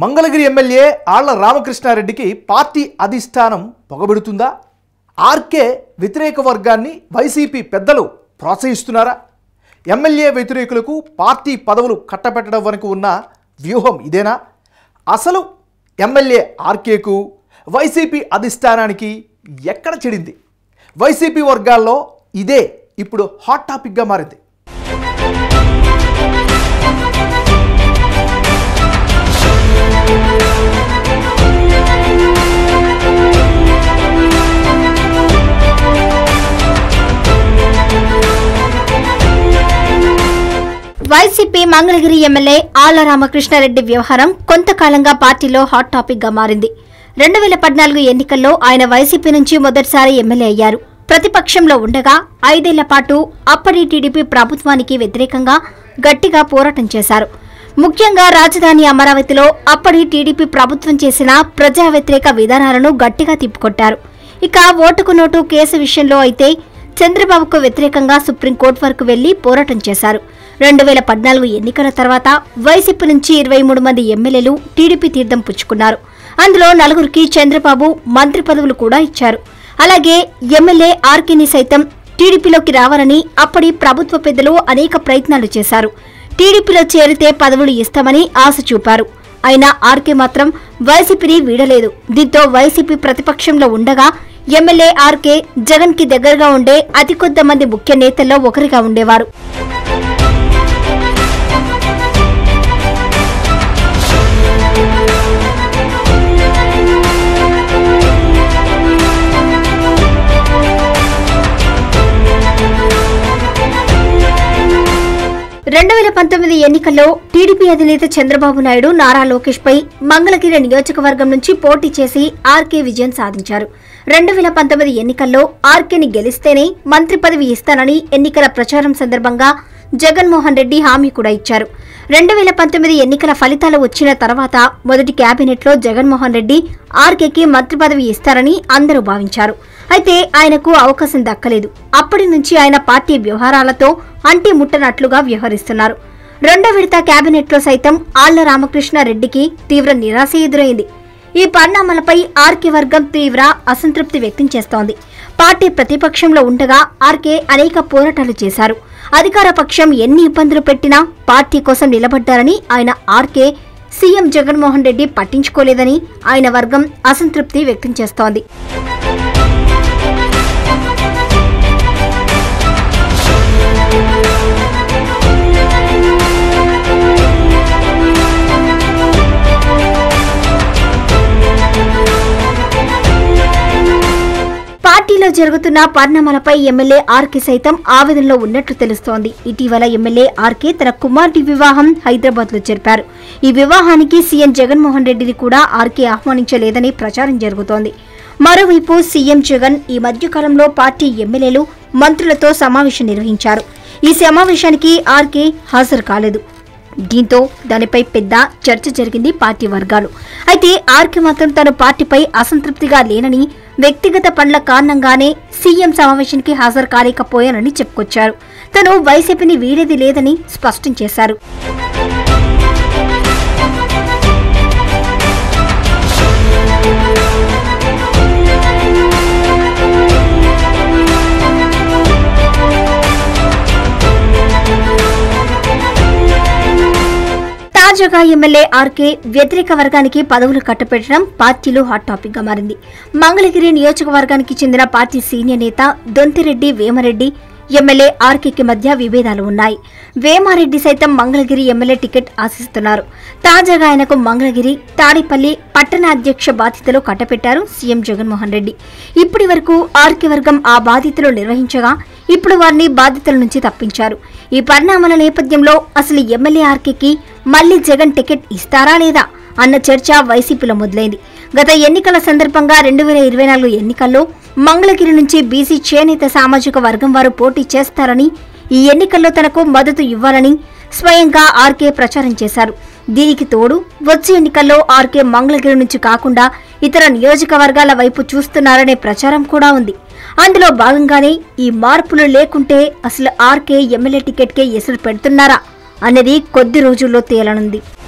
Mangalagiri MLA Alla రామకృష్ణారెడ్డికి party అధిష్టానం పొగబెడుతుందా ఆర్కే వ్యతిరేక వర్గాన్ని వైసీపీ పెద్దలు ప్రోత్సహిస్తున్నారా ఎమ్మెల్యే వ్యతిరేకులకు పార్టీ పదవులు కట్టబెట్టడం వరకు ఉన్న వ్యూహం ఇదేనా అసలు ఎమ్మెల్యే ఆర్కేకు వైసీపీ అధిష్టానానికి ఎక్కడ చెడింది వైసీపీ వర్గాల్లో ఇదే ఇప్పుడు హాట్ టాపిక్గా మారింది వైసీపీ మంగళగిరి ఎమ్మెల్యే ఆళ్ల రామకృష్ణారెడ్డి వ్యవహారం కొంతకాలంగా పార్టీలో హాట్ టాపిక్ గా మారింది రెండు వేల పద్నాలుగు ఎన్నికల్లో ఆయన వైసీపీ నుంచి మొదటిసారి ఎమ్మెల్యే అయ్యారు ప్రతిపక్షంలో ఉండగా ఐదేళ్ల పాటు అప్పటి టీడీపీ ప్రభుత్వానికి వ్యతిరేకంగా గట్టిగా పోరాటం చేశారు ముఖ్యంగా రాజధాని అమరావతిలో అప్పటి టీడీపీ ప్రభుత్వం చేసిన ప్రజా వ్యతిరేక విధానాలను గట్టిగా తిప్పుకొట్టారు ఇక ఓటుకు నోటు కేసు విషయంలో అయితే చంద్రబాబుకు వ్యతిరేకంగా సుప్రీంకోర్టు వరకు వెళ్లి పోరాటం చేశారు రెండు వేల పద్నాలుగు ఎన్నికల తర్వాత వైసీపీ నుంచి ఇరవై మూడు మంది ఎమ్మెల్యేలు టీడీపీ తీర్థం పుచ్చుకున్నారు అందులో నలుగురికి చంద్రబాబు మంత్రి పదవులు కూడా ఇచ్చారు అలాగే ఎమ్మెల్యే ఆర్కేని సైతం టీడీపీలోకి రావాలని అప్పటి ప్రభుత్వ పెద్దలు అనేక ప్రయత్నాలు చేశారు టీడీపీలో చేరితే పదవులు ఇస్తామని ఆశ చూపారు అయినా ఆర్కే మాత్రం వైసీపీని వీడలేదు దీంతో వైసీపీ ప్రతిపక్షంలో ఉండగా ఎమ్మెల్యే ఆర్కే జగన్ కి దగ్గరగా ఉండే అతి కొద్ది మంది ముఖ్య నేతల్లో ఒకరిగా ఉండేవారు రెండు వేల పంతొమ్మిది ఎన్నికల్లో టీడీపీ అధినేత చంద్రబాబు నాయుడు నారా లోకేష్ పై మంగళగిరి నియోజకవర్గం నుంచి పోటీ చేసి ఆర్కే విజయం సాధించారు రెండు వేల పంతొమ్మిది ఎన్నికల్లో ఆర్కేని గెలిస్తేనే మంత్రి పదవి ఇస్తానని ఎన్నికల ప్రచారం సందర్భంగా జగన్మోహన్ రెడ్డి హామీ కూడా ఇచ్చారు రెండు వేల పంతొమ్మిది ఎన్నికల ఫలితాలు వచ్చిన తర్వాత మొదటి కేబినెట్లో జగన్మోహన్ రెడ్డి ఆర్కేకి మంత్రి పదవి ఇస్తారని అందరూ భావించారు అయితే ఆయనకు అవకాశం దక్కలేదు అప్పటి నుంచి ఆయన పార్టీ వ్యవహారాలతో అంటి ముట్టనట్లుగా వ్యవహరిస్తున్నారు రెండో విడత కేబినెట్లో సైతం ఆళ్ల రామకృష్ణ రెడ్డికి తీవ్ర నిరాశ ఎదురైంది ఈ పరిణామాలపై ఆర్కే వర్గం తీవ్ర అసంతృప్తి వ్యక్తం చేస్తోంది పార్టీ ప్రతిపక్షంలో ఉండగా ఆర్కే అనేక పోరాటాలు చేశారు అధికార పక్షం ఎన్ని ఇబ్బందులు పెట్టినా పార్టీ కోసం నిలబడ్డారని ఆయన ఆర్కే సీఎం జగన్మోహన్ రెడ్డి పట్టించుకోలేదని ఆయన వర్గం అసంతృప్తి వ్యక్తం చేస్తోంది పార్టీలో జరుగుతున్న పరిణామాలపై ఎమ్మెల్యే ఆర్కే సైతం ఆవేదనలో ఉన్నట్లు తెలుస్తోంది ఇటీవల ఎమ్మెల్యే ఆర్కే తన కుమార్తె వివాహం హైదరాబాద్ లో జరిపారు ఈ వివాహానికి సీఎం జగన్మోహన్ రెడ్డిని కూడా ఆర్కే ఆహ్వానించలేదని ప్రచారం జరుగుతోంది మరోవైపు సీఎం జగన్ ఈ మధ్యకాలంలో పార్టీ ఎమ్మెల్యేలు మంత్రులతో సమావేశం నిర్వహించారు ఈ సమావేశానికి ఆర్కే హాజరు కాలేదు దీంతో దానిపై పెద్ద చర్చ జరిగింది పార్టీ వర్గాలు అయితే ఆర్కే మాత్రం తన పార్టీపై అసంతృప్తిగా లేనని వ్యక్తిగత పనుల కారణంగానే సీఎం సమావేశానికి హాజరు కాలేకపోయానని చెప్పుకొచ్చారు తను వైసీపీని వీడేది లేదని స్పష్టం చేశారు తాజాగా ఎమ్మెల్యే ఆర్కే వ్యతిరేక వర్గానికి పదవులు కట్టపెట్టడం పార్టీలో హాట్ టాపిక్ గా మారింది మంగళగిరి నియోజకవర్గానికి చెందిన పార్టీ సీనియర్ నేత దొంతిరెడ్డి వేమరెడ్డి ఎమ్మెల్యే ఆర్కేకి మధ్య విభేదాలు ఉన్నాయి వేమారెడ్డి సైతం మంగళగిరి ఎమ్మెల్యే టికెట్ ఆశిస్తున్నారు తాజాగా ఆయనకు మంగళగిరి తాడిపల్లి పట్టణ అధ్యక్ష బాధ్యతలు కట్టపెట్టారు సీఎం జగన్మోహన్ రెడ్డి ఇప్పటి వరకు ఆర్కే వర్గం ఆ బాధ్యతలు నిర్వహించగా ఇప్పుడు వారిని బాధ్యతల నుంచి తప్పించారు ఈ పరిణామాల నేపథ్యంలో అసలు ఎమ్మెల్యే ఆర్కేకి మళ్లీ జగన్ టికెట్ ఇస్తారా లేదా అన్న చర్చ వైసీపీలో మొదలైంది గత ఎన్నికల సందర్భంగా రెండు వేల ఇరవై నాలుగు ఎన్నికల్లో మంగళగిరి నుంచి బీసీ చేనేత సామాజిక వర్గం వారు పోటీ చేస్తారని ఈ ఎన్నికల్లో తనకు మద్దతు ఇవ్వాలని స్వయంగా ఆర్కే ప్రచారం చేశారు దీనికి తోడు వచ్చే ఎన్నికల్లో ఆర్కే మంగళగిరి నుంచి కాకుండా ఇతర నియోజకవర్గాల వైపు చూస్తున్నారనే ప్రచారం కూడా ఉంది అందులో భాగంగానే ఈ మార్పులు లేకుంటే అసలు ఆర్కే ఎమ్మెల్యే టికెట్కే ఎసురు పెడుతున్నారా అనేది కొద్ది రోజుల్లో తేలనుంది